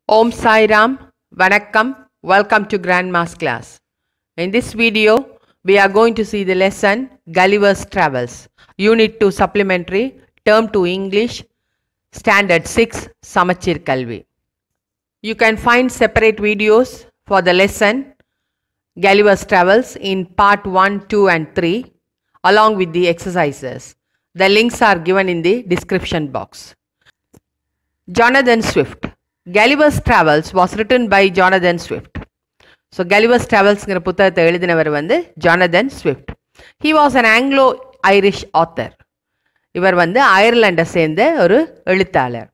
Om Sai Ram, Vanakkam, welcome to Grandma's class. In this video, we are going to see the lesson Gulliver's Travels, Unit 2 Supplementary, Term 2 English, Standard 6, Samachir Kalvi. You can find separate videos for the lesson Gulliver's Travels in part 1, 2, and 3, along with the exercises. The links are given in the description box. Jonathan Swift. Gulliver's Travels was written by Jonathan Swift. So Gulliver's ட்ராவல்ஸ்ங்கிற புத்தகத்தை எழுதினவர் வந்து Jonathan Swift he was an Anglo Irish author இவர் வந்து அயர்லாண்டை சேர்ந்த ஒரு எழுத்தாளர்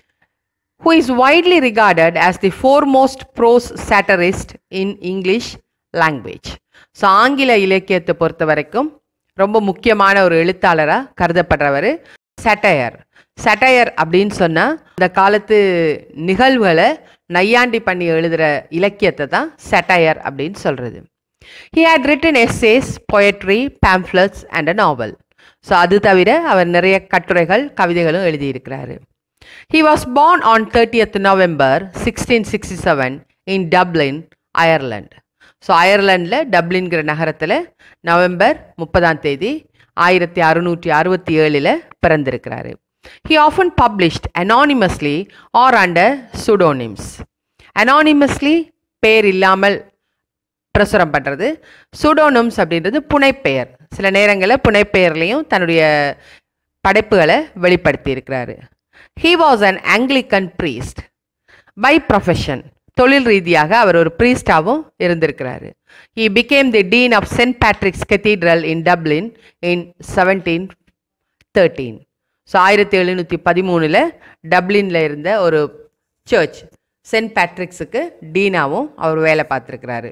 who is widely regarded as the foremost prose satirist in English language. So ஆங்கில இலக்கியத்தை பொறுத்த வரைக்கும் ரொம்ப முக்கியமான ஒரு எழுத்தாளராக கருதப்படுறவர் சட்டையர் சட்டையர் அப்படின்னு சொன்னால் இந்த காலத்து நிகழ்வுகளை நையாண்டி பண்ணி எழுதுகிற இலக்கியத்தை தான் சட்டையர் அப்படின்னு சொல்கிறது he had written essays poetry pamphlets and a novel so அது தவிர அவர் நிறைய கட்டுரைகள் கவிதைகளும் எழுதியிருக்கிறாரு He was born on 30th November 1667 in Dublin, Ireland. So அயர்லாண்டில் டப்ளின்கிற நகரத்தில் நவம்பர் முப்பதாம் தேதி ஆயிரத்தி அறுநூற்றி அறுபத்தி ஏழில் பிறந்திருக்கிறாரு he often published anonymously or under pseudonyms anonymously பேர் இல்லாமல் பிரசுரம் பண்ணுறது சுடோனிம்ஸ் அப்படின்றது புனைப்பெயர் சில நேரங்களில் புனைப்பெயர்லையும் தன்னுடைய படைப்புகளை வெளிப்படுத்தி இருக்கிறாரு he was an Anglican priest by profession தொழில் ரீதியாக அவர் ஒரு ப்ரீஸ்டாகவும் இருந்திருக்கிறாரு he became the dean of Saint Patrick's cathedral in Dublin in seventeen thirteen so ஆயிரத்தி எழுநூற்றி பதிமூணில் டப்ளினில் இருந்த ஒரு சர்ச் சென்ட் பேட்ரிக்ஸுக்கு டீனாவும் அவர் வேலை பார்த்துருக்கிறாரு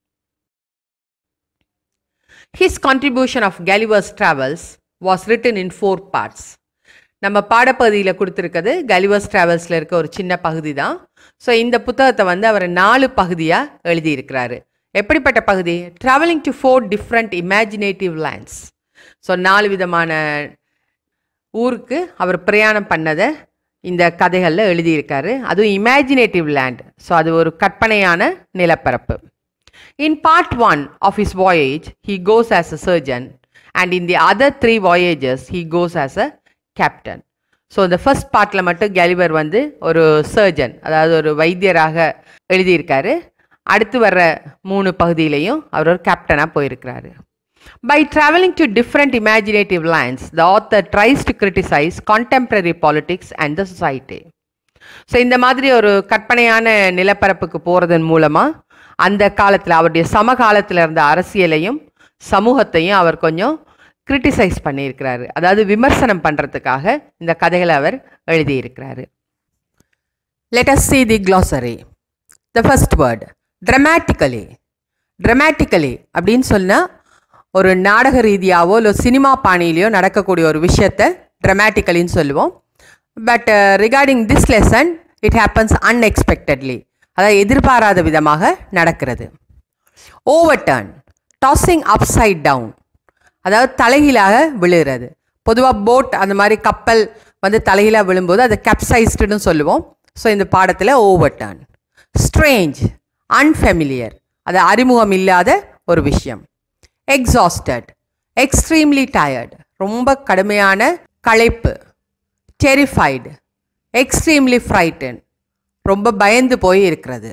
his contribution of Gulliver's Travels was written in four parts நம்ம பாடப்பகுதியில் கொடுத்துருக்கிறது கலிவர்ஸ் ட்ராவல்ஸில் இருக்க ஒரு சின்ன பகுதி தான் ஸோ இந்த புத்தகத்தை வந்து அவர் நாலு பகுதியாக எழுதியிருக்கிறாரு எப்படிப்பட்ட பகுதி travelling to four different imaginative lands so நாலு விதமான ஊருக்கு அவர் பிரயாணம் பண்ணதை இந்த கதைகளில் எழுதியிருக்காரு அதுவும் இமேஜினேட்டிவ் லேண்ட் ஸோ அது ஒரு கற்பனையான நிலப்பரப்பு in part one of his voyage he goes as a surgeon and in the other three voyages he goes as a captain so இந்த ஃபர்ஸ்ட் பார்ட்டில் மட்டும் கேலிவர் வந்து ஒரு சர்ஜன் அதாவது ஒரு வைத்தியராக எழுதியிருக்காரு அடுத்து வர்ற மூணு பகுதியிலையும் அவர் ஒரு கேப்டனாக போயிருக்கிறாரு by travelling to different imaginative lines the author tries to criticise contemporary politics and the society so இந்த மாதிரி ஒரு கற்பனையான நிலப்பரப்புக்கு போகிறதன் மூலமாக அந்த காலத்தில் அவருடைய சமகாலத்தில் இருந்த அரசியலையும் சமூகத்தையும் அவர் கொஞ்சம் கிரிட்டிசைஸ் பண்ணியிருக்கிறாரு அதாவது விமர்சனம் பண்ணுறதுக்காக இந்த கதைகளை அவர் எழுதியிருக்கிறாரு let us see the glossary the first word dramatically dramatically அப்படின்னு சொன்னால் ஒரு நாடக ரீதியாவோ இல்லை சினிமா பாணியிலையோ நடக்கக்கூடிய ஒரு விஷயத்தை ட்ரமேட்டிக்கலின்னு சொல்லுவோம் but regarding this lesson it happens unexpectedly அதாவது எதிர்பாராத விதமாக நடக்கிறது overturn tossing upside down அதாவது தலைகீழாக விழுகிறது பொதுவாக போட் அந்த மாதிரி கப்பல் வந்து தலைகீழாக விழும்போது அதை கேப்சைஸ்டுன்னு சொல்லுவோம் ஸோ இந்த பாடத்தில் ஓவர் டர்ன் ஸ்ட்ரேஞ்ச் அன்ஃபெமிலியர் அது அறிமுகம் இல்லாத ஒரு விஷயம் எக்ஸாஸ்டட் எக்ஸ்ட்ரீம்லி டயர்டு ரொம்ப கடுமையான களைப்பு டெரிஃபைடு எக்ஸ்ட்ரீம்லி ஃப்ரைட்டன் ரொம்ப பயந்து போய் இருக்கிறது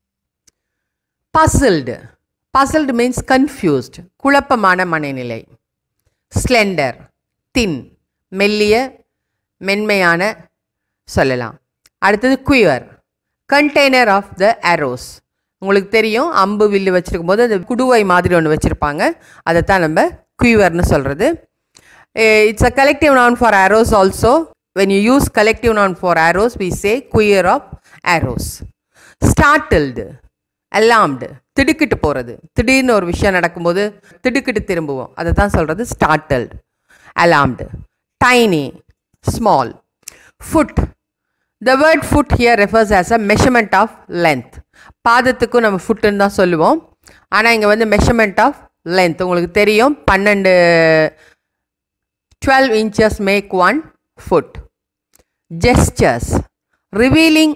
பசில்டு பசில்டு மீன்ஸ் கன்ஃபியூஸ்ட் குழப்பமான மனநிலை ஸ்லெண்டர் தின் மெல்லிய மென்மையான சொல்லலாம் அடுத்தது quiver container of the arrows உங்களுக்கு தெரியும் அம்பு வில்லு வச்சுருக்கும் போது அது குடுவை மாதிரி ஒன்று வச்சுருப்பாங்க அதை தான் நம்ம குயர்னு சொல்கிறது it's a collective noun for arrows also when you use collective noun for arrows we say quiver of arrows startled alarmed திடுக்கிட்டு போகிறது திடீர்னு ஒரு விஷயம் நடக்கும்போது திடுக்கிட்டு திரும்புவோம் அதை தான் சொல்கிறது startled alarmed tiny small foot the word foot here refers as a measurement of length பாதத்துக்கும் நம்ம ஃபுட்டுன்னு தான் சொல்லுவோம் ஆனால் இங்கே வந்து மெஷர்மெண்ட் ஆஃப் லென்த் உங்களுக்கு தெரியும் பன்னெண்டு twelve inches make one foot gestures revealing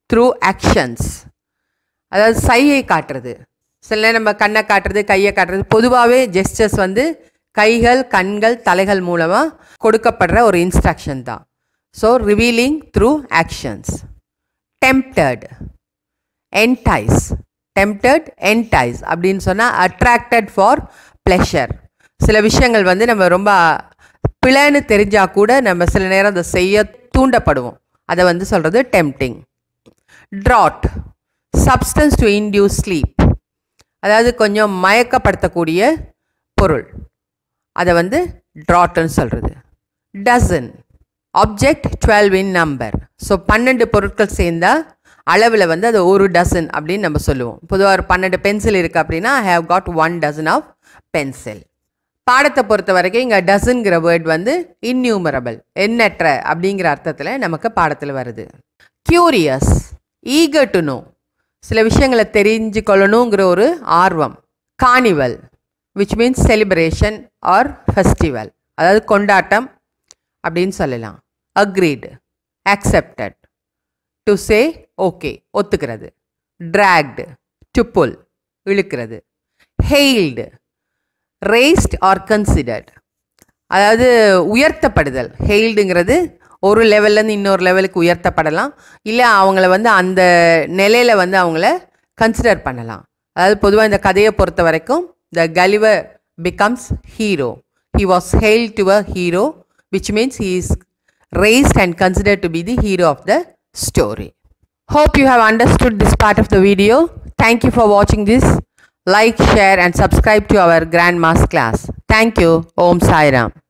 through actions அதாவது சையை காட்டுறது சில நேரம் நம்ம கண்ணை காட்டுறது கையை காட்டுறது பொதுவாகவே ஜெஸ்டர்ஸ் வந்து கைகள் கண்கள் தலைகள் மூலமாக கொடுக்கப்படுற ஒரு இன்ஸ்ட்ரக்ஷன் தான் so revealing through actions tempted entice tempted entice அப்படின்னு சொன்னால் அட்ராக்டட் ஃபார் ப்ளெஷர் சில விஷயங்கள் வந்து நம்ம ரொம்ப பிழைன்னு தெரிஞ்சால் கூட நம்ம சில நேரம் அதை செய்ய தூண்டப்படுவோம் அதை வந்து சொல்கிறது tempting draught substance to induce sleep அதாவது கொஞ்சம் மயக்கப்படுத்தக்கூடிய பொருள் அதை வந்து ட்ராட்னு சொல்கிறது dozen object twelve in number so பன்னெண்டு பொருட்கள் சேர்ந்தால் அளவில் வந்து அது ஒரு டசன் அப்படின்னு நம்ம சொல்லுவோம் பொதுவாக ஒரு பன்னெண்டு பென்சில் இருக்குது அப்படின்னா I have got one dozen of pencil பாடத்தை பொறுத்த வரைக்கும் இங்கே டசன்கிற வேர்ட் வந்து இன்யூமரபிள் எண்ணற்ற அப்படிங்கிற அர்த்தத்தில் நமக்கு பாடத்தில் வருது க்யூரியஸ் ஈகர் டு நோ சில விஷயங்களை தெரிஞ்சு கொள்ளணுங்கிற ஒரு ஆர்வம் carnival which means celebration or festival அதாவது கொண்டாட்டம் அப்படின்னு சொல்லலாம் agreed accepted to say okay ஒத்துக்கிறது ட்ராக்டு டு புல் இழுக்கிறது ஹெயில்டு ரேஸ்ட் ஆர் கன்சிடர்ட் அதாவது உயர்த்தப்படுதல் ஹெயில்டுங்கிறது ஒரு லெவல்லேருந்து இன்னொரு லெவலுக்கு உயர்த்தப்படலாம் இல்லை அவங்கள வந்து அந்த நிலையில் வந்து அவங்கள கன்சிடர் பண்ணலாம் அதாவது பொதுவாக இந்த கதையை பொறுத்த வரைக்கும் the Gulliver becomes hero he was hail to a hero which means he is raised and considered to be the hero of the story. Hope you have understood this part of the video. Thank you for watching this. Like, share and subscribe to our Grandma's class. Thank you. Om Sai Ram.